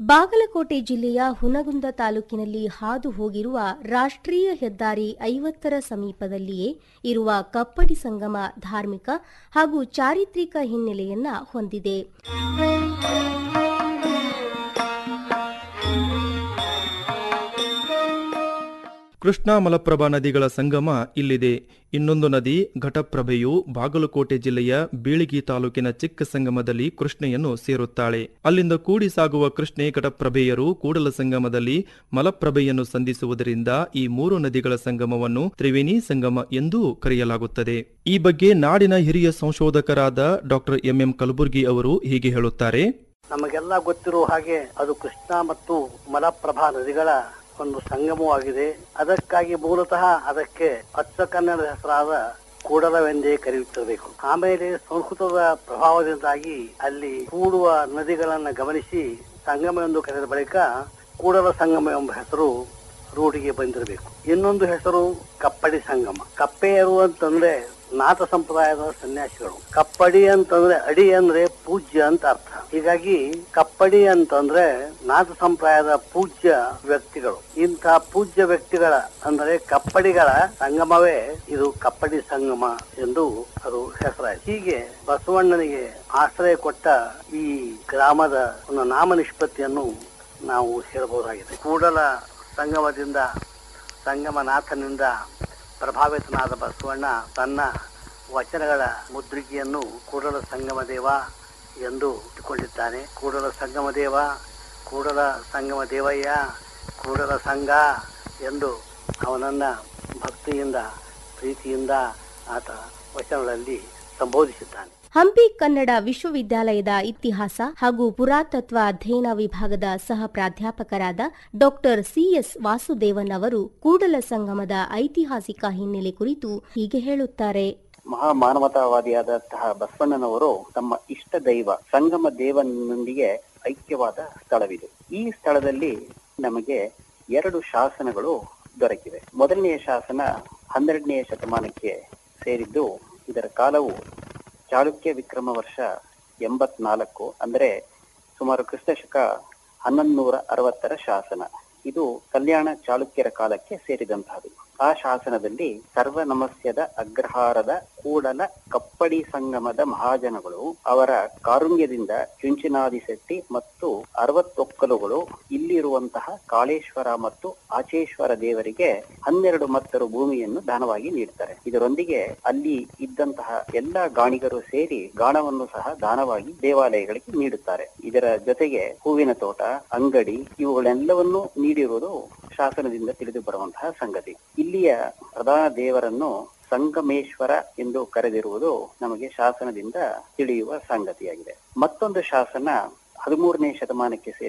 ಬಾಗಲಕೋಟೆ ಜಿಲ್ಲೆಯ ಹುನಗುಂದ ತಾಲೂಕಿನಲ್ಲಿ ಹಾದು ಹೋಗಿರುವ ರಾಷ್ಟ್ರೀಯ ಹೆದ್ದಾರಿ ಐವತ್ತರ ಸಮೀಪದಲ್ಲಿಯೇ ಇರುವ ಕಪ್ಪಡಿ ಸಂಗಮ ಧಾರ್ಮಿಕ ಹಾಗೂ ಚಾರಿತ್ರಿಕ ಹಿನ್ನೆಲೆಯನ್ನ ಹೊಂದಿದೆ ಕೃಷ್ಣಾ ಮಲಪ್ರಭಾ ನದಿಗಳ ಸಂಗಮ ಇಲ್ಲಿದೆ ಇನ್ನೊಂದು ನದಿ ಘಟಪ್ರಭೆಯು ಬಾಗಲಕೋಟೆ ಜಿಲ್ಲೆಯ ಬೀಳಿಗಿ ತಾಲೂಕಿನ ಚಿಕ್ಕ ಸಂಗಮದಲ್ಲಿ ಕೃಷ್ಣೆಯನ್ನು ಸೇರುತ್ತಾಳೆ ಅಲ್ಲಿಂದ ಕೂಡಿ ಸಾಗುವ ಕೃಷ್ಣೆ ಘಟಪ್ರಭೆಯರು ಕೂಡಲ ಸಂಗಮದಲ್ಲಿ ಮಲಪ್ರಭೆಯನ್ನು ಸಂಧಿಸುವುದರಿಂದ ಈ ಮೂರು ನದಿಗಳ ಸಂಗಮವನ್ನು ತ್ರಿವೇಣಿ ಸಂಗಮ ಎಂದೂ ಕರೆಯಲಾಗುತ್ತದೆ ಈ ಬಗ್ಗೆ ನಾಡಿನ ಹಿರಿಯ ಸಂಶೋಧಕರಾದ ಡಾಕ್ಟರ್ ಎಂಎಂ ಕಲಬುರ್ಗಿ ಅವರು ಹೀಗೆ ಹೇಳುತ್ತಾರೆ ನಮಗೆಲ್ಲ ಗೊತ್ತಿರುವ ಹಾಗೆ ಅದು ಕೃಷ್ಣ ಮತ್ತು ಮಲಪ್ರಭಾ ನದಿಗಳ ಒಂದು ಸಂಗಮವಾಗಿದೆ ಅದಕ್ಕಾಗಿ ಮೂಲತಃ ಅದಕ್ಕೆ ಅಚ್ಚ ಕನ್ನಡ ಹೆಸರಾದ ಕೂಡಲವೆಂದೇ ಕರೆಯುತ್ತಿರಬೇಕು ಆಮೇಲೆ ಸಂಸ್ಕೃತದ ಪ್ರಭಾವದಿಂದಾಗಿ ಅಲ್ಲಿ ಕೂಡುವ ನದಿಗಳನ್ನ ಗಮನಿಸಿ ಸಂಗಮ ಎಂದು ಕರೆದ ಬಳಿಕ ಕೂಡಲ ಸಂಗಮ ಎಂಬ ಹೆಸರು ರೂಢಿಗೆ ಬಂದಿರಬೇಕು ಇನ್ನೊಂದು ಹೆಸರು ಕಪ್ಪಡಿ ಸಂಗಮ ಕಪ್ಪೆಯರು ಅಂತಂದ್ರೆ ನಾಥ ಸಂಪ್ರದಾಯದ ಸನ್ಯಾಸಿಗಳು ಕಪ್ಪಡಿ ಅಂತಂದ್ರೆ ಅಡಿ ಅಂದ್ರೆ ಪೂಜ್ಯ ಅಂತ ಅರ್ಥ ಹೀಗಾಗಿ ಕಪ್ಪಡಿ ಅಂತಂದ್ರೆ ನಾಥ ಸಂಪ್ರದಾಯದ ಪೂಜ್ಯ ವ್ಯಕ್ತಿಗಳು ಇಂಥ ಪೂಜ್ಯ ವ್ಯಕ್ತಿಗಳ ಅಂದರೆ ಕಪ್ಪಡಿಗಳ ಸಂಗಮವೇ ಇದು ಕಪ್ಪಡಿ ಸಂಗಮ ಎಂದು ಅದು ಹೆಸರಾಯಿತು ಹೀಗೆ ಬಸವಣ್ಣನಿಗೆ ಆಶ್ರಯ ಕೊಟ್ಟ ಈ ಗ್ರಾಮದ ಒಂದು ನಾಮ ನಿಷ್ಪತ್ತಿಯನ್ನು ನಾವು ಹೇಳಬಹುದಾಗಿದೆ ಕೂಡಲ ಸಂಗಮದಿಂದ ಸಂಗಮನಾಥನಿಂದ ಪ್ರಭಾವಿತನಾದ ಬಸವಣ್ಣ ತನ್ನ ವಚನಗಳ ಮುದ್ರಿಕೆಯನ್ನು ಕೂಡಲ ಸಂಗಮ ದೇವ ಎಂದು ಇಟ್ಟುಕೊಂಡಿದ್ದಾನೆ ಕೂಡಲ ಸಂಗಮ ದೇವ ಕೂಡಲ ಸಂಗಮ ದೇವಯ್ಯ ಕೂಡಲ ಸಂಘ ಎಂದು ಅವನನ್ನ ಭಕ್ತಿಯಿಂದ ಪ್ರೀತಿಯಿಂದ ಆತ ವಚನಗಳಲ್ಲಿ ಸಂಬೋಧಿಸಿದ್ದಾನೆ ಹಂಪಿ ಕನ್ನಡ ವಿಶ್ವವಿದ್ಯಾಲಯದ ಇತಿಹಾಸ ಹಾಗೂ ಪುರಾತತ್ವ ಅಧ್ಯಯನ ವಿಭಾಗದ ಸಹ ಪ್ರಾಧ್ಯಾಪಕರಾದ ಡಾಕ್ಟರ್ ಸಿಎಸ್ ವಾಸುದೇವನ್ ಅವರು ಕೂಡಲ ಸಂಗಮದ ಐತಿಹಾಸಿಕ ಹಿನ್ನೆಲೆ ಕುರಿತು ಹೀಗೆ ಹೇಳುತ್ತಾರೆ ಮಹಾ ಮಾನವತಾವಾದಿಯಾದಂತಹ ಬಸವಣ್ಣನವರು ತಮ್ಮ ಇಷ್ಟ ದೈವ ಸಂಗಮ ದೇವನೊಂದಿಗೆ ಐಕ್ಯವಾದ ಸ್ಥಳವಿದು ಈ ಸ್ಥಳದಲ್ಲಿ ನಮಗೆ ಎರಡು ಶಾಸನಗಳು ದೊರಕಿವೆ ಮೊದಲನೆಯ ಶಾಸನ ಹನ್ನೆರಡನೆಯ ಶತಮಾನಕ್ಕೆ ಸೇರಿದ್ದು ಇದರ ಕಾಲವು ಚಾಳುಕ್ಯ ವಿಕ್ರಮ ವರ್ಷ ಎಂಬತ್ನಾಲ್ಕು ಅಂದ್ರೆ ಸುಮಾರು ಕ್ರಿಸ್ತಶಕ ಹನ್ನೊಂದು ನೂರ ಅರವತ್ತರ ಶಾಸನ ಇದು ಕಲ್ಯಾಣ ಚಾಳುಕ್ಯರ ಕಾಲಕ್ಕೆ ಸೇರಿದಂತಹದು ಆ ಶಾಸನದಲ್ಲಿ ಸರ್ವನಮಸ್ಯದ ಅಗ್ರಹಾರದ ಕೂಡಲ ಕಪ್ಪಡಿ ಸಂಗಮದ ಮಹಾಜನಗಳು ಅವರ ಕಾರುಣ್ಯದಿಂದ ಚುಂಚಿನಾದಿ ಶೆಟ್ಟಿ ಮತ್ತು ಅರವತ್ತೊಕ್ಕಲುಗಳು ಇಲ್ಲಿರುವಂತಹ ಕಾಳೇಶ್ವರ ಮತ್ತು ಆಚೇಶ್ವರ ದೇವರಿಗೆ ಹನ್ನೆರಡು ಮತ್ತರು ಭೂಮಿಯನ್ನು ದಾನವಾಗಿ ನೀಡ್ತಾರೆ ಇದರೊಂದಿಗೆ ಅಲ್ಲಿ ಇದ್ದಂತಹ ಎಲ್ಲಾ ಗಾಣಿಗರು ಸೇರಿ ಗಾಣವನ್ನು ಸಹ ದಾನವಾಗಿ ದೇವಾಲಯಗಳಿಗೆ ನೀಡುತ್ತಾರೆ ಇದರ ಜೊತೆಗೆ ಹೂವಿನ ತೋಟ ಅಂಗಡಿ ಇವುಗಳೆಲ್ಲವನ್ನೂ ನೀಡಿರುವುದು ಶಾಸನದಿಂದ ತಿಳಿದು ಬರುವಂತಹ ಸಂಗತಿ ಇಲ್ಲಿಯ ಪ್ರಧಾನ ದೇವರನ್ನು ಸಂಗಮೇಶ್ವರ ಎಂದು ಕರೆದಿರುವುದು ನಮಗೆ ಶಾಸನದಿಂದ ತಿಳಿಯುವ ಸಂಗತಿಯಾಗಿದೆ ಮತ್ತೊಂದು ಶಾಸನ ಹದಿಮೂರನೇ ಶತಮಾನಕ್ಕೆ ಸೇರಿ